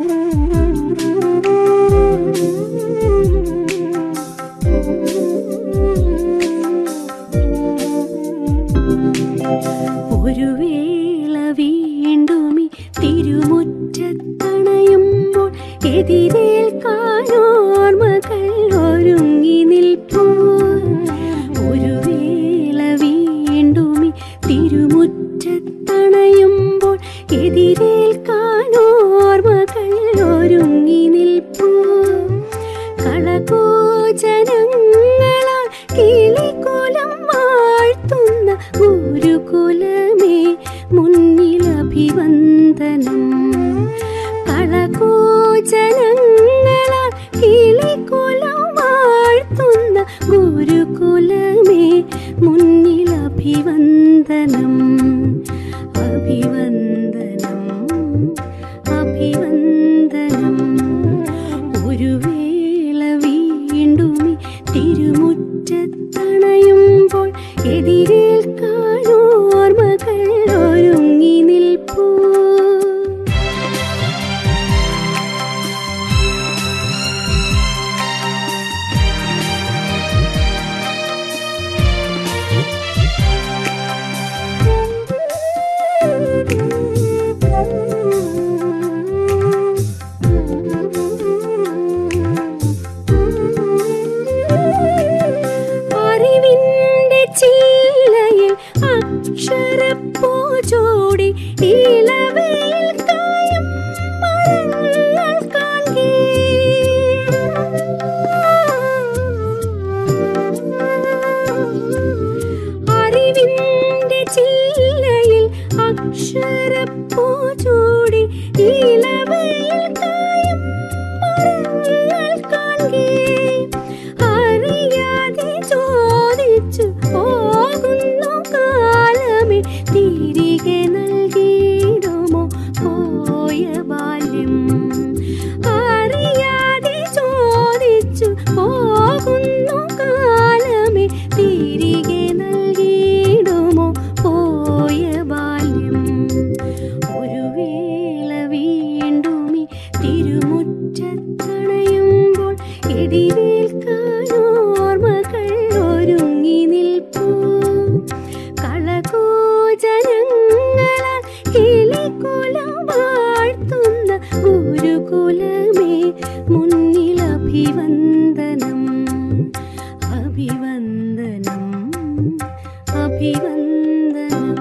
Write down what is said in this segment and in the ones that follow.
ഒരു വേള വീണ്ടുമി തിരുമുറ്റത്തണയുമ്പോൾ എതിരേൽക്കാനോർമ്മകൾ ഒരുങ്ങി നിൽപ്പൂ ഒരു വേള വീണ്ടുമി തിരുമുറ്റത്തണയുമ്പോൾ എതിരേൽക്കാനോർമ്മകൾ ഒരുങ്ങി നിൽപ്പൂ കളകോചനങ്ങളാൽ കിളിക്കുലം വാഴ്ത്തുന്ന ഗുരുകുലമേ മുന്നിൽ അഭിവന്ദനം കളകോചനങ്ങളാൽ കിളിക്കുലം വാഴ്ത്തുന്ന ഗുരുകുലമേ മുന്നിൽ അഭിവന്ദനം അഭിവന്ദനം അഭിവന്ദനം ഒരു വേള വീണ്ടുമി തിരുമുറ്റത്തണയുമ്പോൾ എതിരേൽക്കാനോർമ്മകൾ ഒരുങ്ങി നിൽപ്പൂ അറിവിന്റെ ചില്ലയിൽ അക്ഷരപ്പൂജോടി ഇളവയിൽ കായം മരങ്ങൾ കാൺകേ അറിവിന്റെ ചില്ലയിൽ അക്ഷരപ്പൂജോടി ഇളവയിൽ കായം മരങ്ങൾ കാൺകേ അറിയാതെ ചോദിച്ചു പോകുന്നു കാലമേ തിരികെ നൽകിയിടുമോ പോയ ബാല്യം അറിയാതെ ചോദിച്ചു പോകുന്നു കാലമേ തിരികെ നൽകിയിടുമോ പോയ ബാല്യം ഒരു വേള വീണ്ടുമി തിരുമുറ്റത്തണയുമ്പോൾ എതിരേൽക്കാനോർമ്മകൾ ഒരുങ്ങി നിൽപ്പൂ കളകോചനങ്ങളാൽ കിളിക്കുലം വാഴ്ത്തുന്ന ഗുരുകുലമേ മുന്നിൽ അഭിവന്ദനം അഭിവന്ദനം അഭിവന്ദനം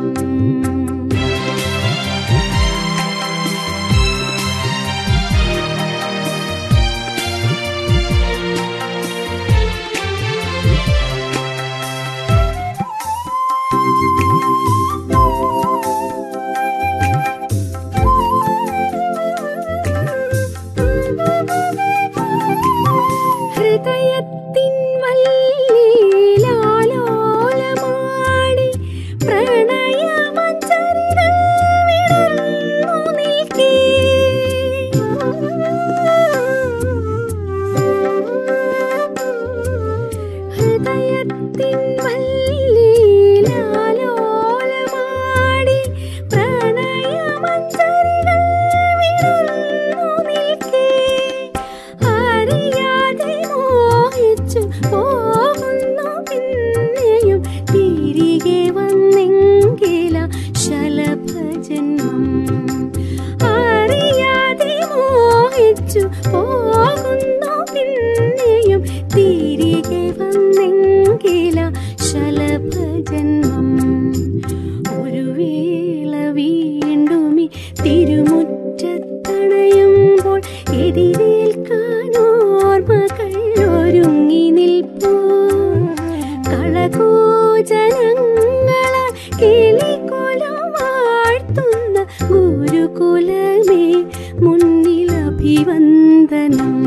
ഹൃദയത്തിൻ വല്ലിലാലോലമാടി പ്രണയമഞ്ചരികൾ വിടർന്നു നിൽക്കേ ഹൃദയത്തിൻ വല്ലിലാലോലമാടി പ്രണയമഞ്ചരികൾ വിടർന്നു നിൽക്കേ അറിയാതെ മോഹിച്ചു പോകുന്നു പിന്നെയും തിരികെ വന്നെങ്കില ശലഭജന്മം അറിയാതെ മോഹിച്ചു പോകുന്നു പിന്നെയും തിരികെ വന്നെങ്കില ശലഭജന്മം ഒരു വേള വീണ്ടുമി തിരുമുറ്റത്തണയുമ്പോൾ എതിരേൽക്കാനോർമ്മകൾ ഒരുങ്ങി നിൽപ്പൂ കളകോചനങ്ങളാൽ കിളിക്കുലം വാഴ്ത്തുന്ന ഗുരുകുലമേ മുന്നിൽ അഭിവന്ദനം